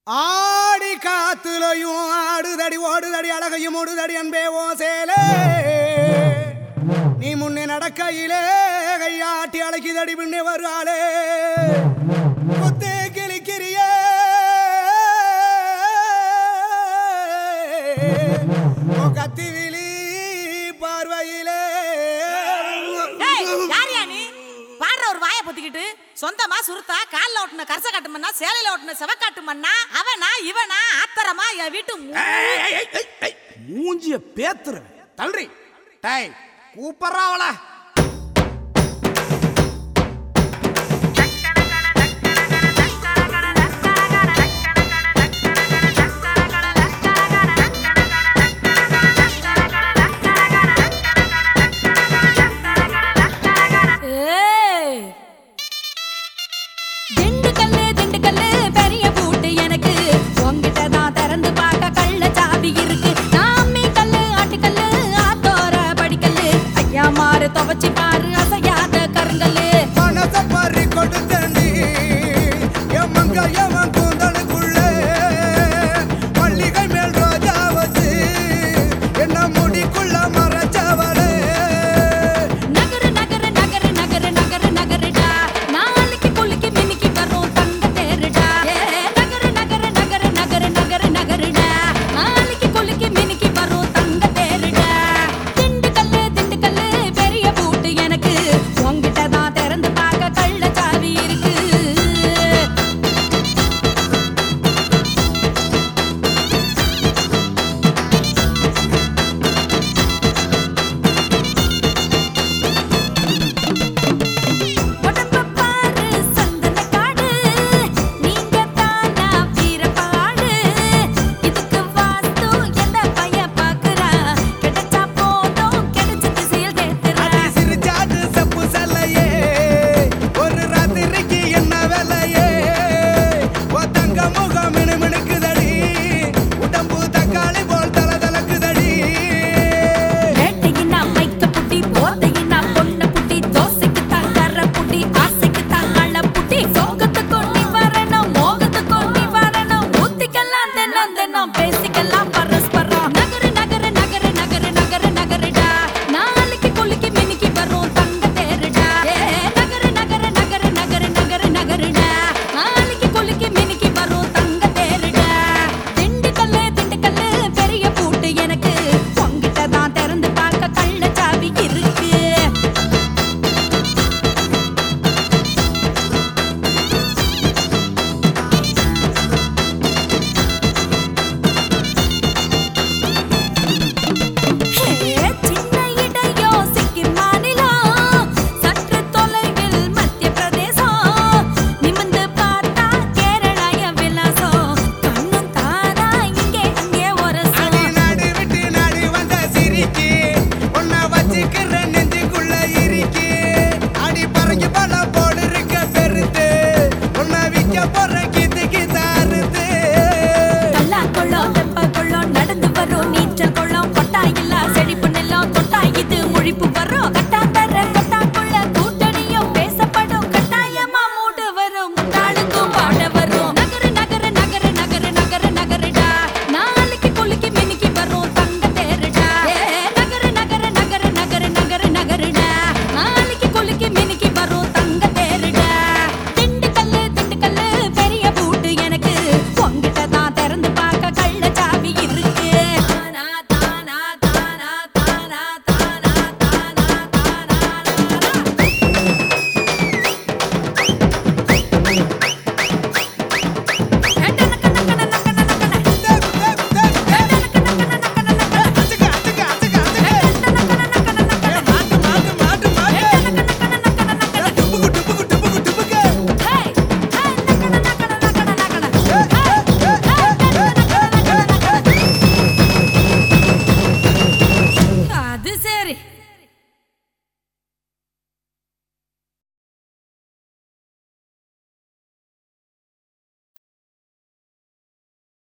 ஆடி காத்துலையும் ஆடுதடி ஓடுதடி அழகையும் ஓடுதடி அன்பே ஓ சேலே நீ முன்னே நடக்கையிலே கையாட்டி அழைக்குதடி பின்னே வருவாளே குத்தே கிளிக்கிறியே உன் கத்தி விழி பார்வையிலே டேய், யார்யா நீ பாடுற ஒரு வாயை பொத்திக்கிட்டு சொந்தமா சுருத்தா கால்ல ஓட்டுன கரச காட்டு மண்ணா சேலையில ஓட்டுன செவக்காட்டு மண்ணா அவனா இவனா ஆத்தரமா என் வீட்டு மு- ஏய், ஏய், ஏய், ஏய், ஏய், மூஞ்சிய பேத்துருவேன் தள்ளுறி டேய் கூப்பிட்றா அவள ஏய். திண்டுக்கல்லு, திண்டுக்கல்லு, பெரிய பூட்டு எனக்கு உன்கிட்ட தான் திறந்து பார்க்க கள்ள சாவி இருக்கு நான் அம்மி கல்லு, ஆட்டுக்கல்லு, ஆத்தோர படிக்கல்லு. ஐயா மாறு துவைச்சு பாரு அசையாத கருங்கல்லு மனச பறி கொடுத்தண்டி என் மங்க எவன் கூந்தல்